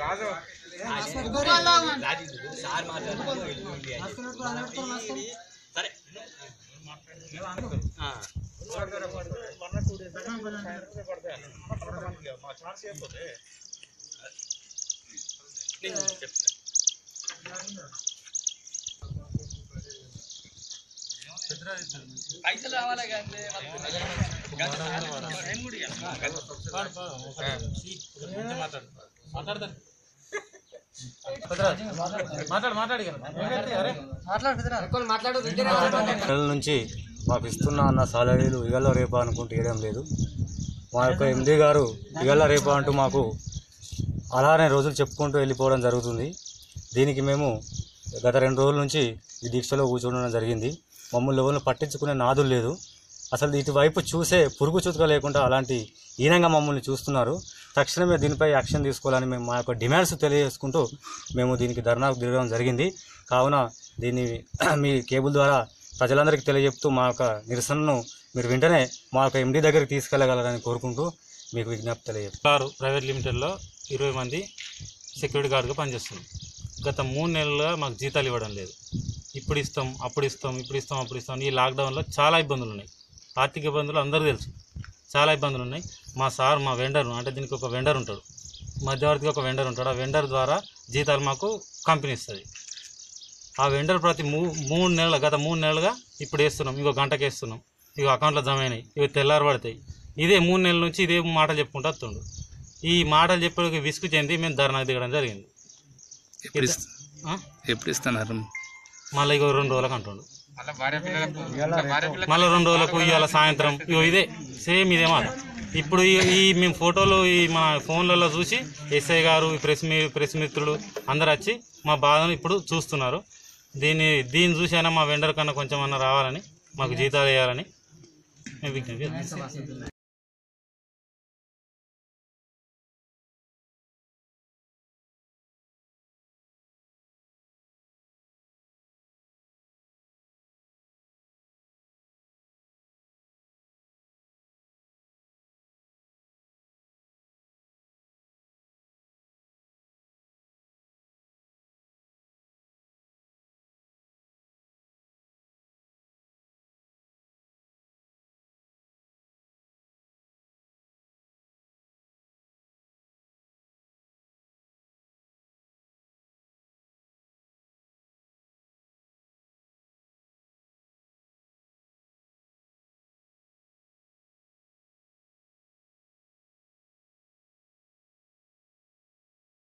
నెల నుంచి మాకు ఇస్తున్న అన్న సాలరీలు ఇగల రేపా అనుకుంటూ ఇవ్వడం లేదు మా యొక్క ఎండీ గారు ఇగల రేపా అంటూ మాకు అలానే రోజులు చెప్పుకుంటూ వెళ్ళిపోవడం జరుగుతుంది దీనికి మేము గత రెండు రోజుల నుంచి ఈ దీక్షలో కూర్చోవడం జరిగింది మమ్మల్ని ఎవరిని పట్టించుకునే నాదులు లేదు అసలు ఇటువైపు చూసే పురుగు చుతుక లేకుండా అలాంటి హీనంగా మమ్మల్ని చూస్తున్నారు తక్షణమే దీనిపై యాక్షన్ తీసుకోవాలని మేము మా యొక్క డిమాండ్స్ తెలియజేసుకుంటూ మేము దీనికి ధర్నాకు దిగడం జరిగింది కావున దీన్ని మీ కేబుల్ ద్వారా ప్రజలందరికీ తెలియజెప్తూ మా యొక్క నిరసనను మీరు వెంటనే మా యొక్క ఎండీ దగ్గరికి తీసుకెళ్ళగలరని కోరుకుంటూ మీకు విజ్ఞప్తి తెలియజేస్తాను కారు ప్రైవేట్ లిమిటెడ్లో ఇరవై మంది సెక్యూరిటీ గార్డ్గా పనిచేస్తుంది గత మూడు నెలలుగా మాకు జీతాలు ఇవ్వడం లేదు ఇప్పుడు ఇస్తాం అప్పుడు ఇస్తాం ఇప్పుడు ఇస్తాం అప్పుడు ఇస్తాం ఈ లాక్డౌన్లో చాలా ఇబ్బందులు ఉన్నాయి ఆర్థిక ఇబ్బందులు అందరూ తెలుసు చాలా ఇబ్బందులు ఉన్నాయి మా సార్ మా వెండర్ అంటే దీనికి ఒక వెండర్ ఉంటాడు మధ్యవర్తిగా ఒక వెండర్ ఉంటాడు ఆ వెండర్ ద్వారా జీతాలు మాకు కంపెనీ ఇస్తుంది ఆ వెండర్ ప్రతి మూ మూడు నెలలు గత మూడు నెలలుగా ఇప్పుడు వేస్తున్నాం ఇంకో గంటకి వేస్తున్నాం ఇక అకౌంట్లో జమ అయినాయి ఇవి తెల్లారి పడతాయి ఇదే మూడు నెలల నుంచి ఇదే మాటలు చెప్పుకుంటూ వస్తుండు ఈ మాటలు చెప్పడానికి విసుగు చెంది మేము ధర్నాకు దిగడం జరిగింది ఎప్పుడు ఇస్త- ఆ? ఎప్పుడు ఇస్తున్నారు మళ్ళీ ఇగో రెండు రోజులకు అంటుండు మళ్ళీ రెండు రోజులకు ఇవాళ సాయంత్రం ఇగో ఇదే సేమ్ ఇదే మాట ఇప్పుడు ఈ- ఈ మేము ఫోటోలు ఈ మా ఫోన్లలో చూసి ఎస్ఐ గారు ఈ ప్రెస్ మీ ప్రెస్ మిత్రులు అందరు వచ్చి మా బాధను ఇప్పుడు చూస్తున్నారు దీన్ని దీన్ని చూసి అయినా మా వెండర్ కన్నా కొంచెం అన్న రావాలని మాకు జీతాలు వేయాలని మేము విజ్ఞప్తి చేస్తున్నాం.